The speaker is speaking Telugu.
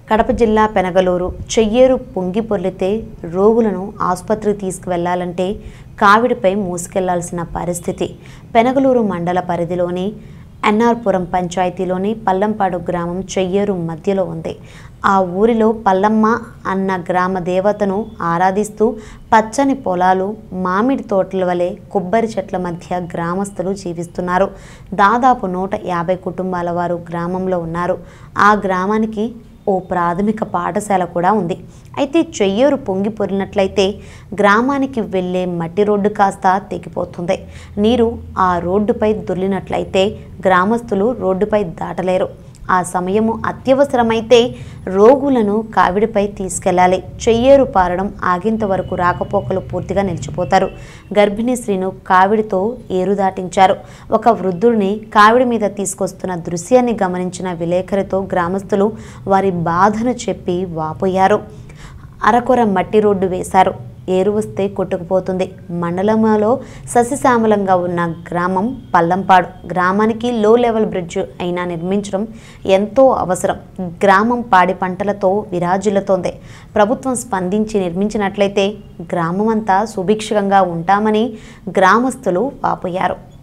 కడప జిల్లా పెనగలూరు చెయ్యేరు పొంగి పొర్లితే రోగులను ఆసుపత్రికి తీసుకువెళ్లాలంటే కావిడిపై మూసుకెళ్లాల్సిన పరిస్థితి పెనగలూరు మండల పరిధిలోని ఎన్ఆర్పురం పంచాయతీలోని పల్లంపాడు గ్రామం చెయ్యేరు మధ్యలో ఉంది ఆ ఊరిలో పల్లమ్మ అన్న గ్రామ దేవతను ఆరాధిస్తూ పచ్చని పొలాలు మామిడి తోటల వలె కొబ్బరి చెట్ల మధ్య గ్రామస్తులు జీవిస్తున్నారు దాదాపు నూట యాభై కుటుంబాల వారు గ్రామంలో ఉన్నారు ఆ గ్రామానికి ఓ ప్రాథమిక పాఠశాల కూడా ఉంది అయితే చెయ్యూరు పొంగి పొరినట్లయితే గ్రామానికి వెళ్ళే మట్టి రోడ్డు కాస్త తెగిపోతుంది నీరు ఆ రోడ్డుపై దొర్లినట్లయితే గ్రామస్తులు రోడ్డుపై దాటలేరు ఆ సమయము అత్యవసరమైతే రోగులను కావిడిపై తీసుకెళ్లాలి చెయ్యేరు పారడం ఆగేంత వరకు రాకపోకలు పూర్తిగా నిలిచిపోతారు గర్భిణీ స్త్రీను కావిడితో ఏరు దాటించారు ఒక వృద్ధుడిని కావిడి మీద తీసుకొస్తున్న దృశ్యాన్ని గమనించిన విలేకరితో గ్రామస్తులు వారి బాధను చెప్పి వాపోయారు అరకొర మట్టి రోడ్డు వేశారు ఏరు వస్తే కొట్టుకుపోతుంది మండలంలో సస్యశ్యామలంగా ఉన్న గ్రామం పల్లంపాడు గ్రామానికి లో లెవెల్ బ్రిడ్జ్ అయినా నిర్మించడం ఎంతో అవసరం గ్రామం పాడి పంటలతో విరాజిల్లుతోంది ప్రభుత్వం స్పందించి నిర్మించినట్లయితే గ్రామమంతా సుభిక్షంగా ఉంటామని గ్రామస్తులు వాపోయారు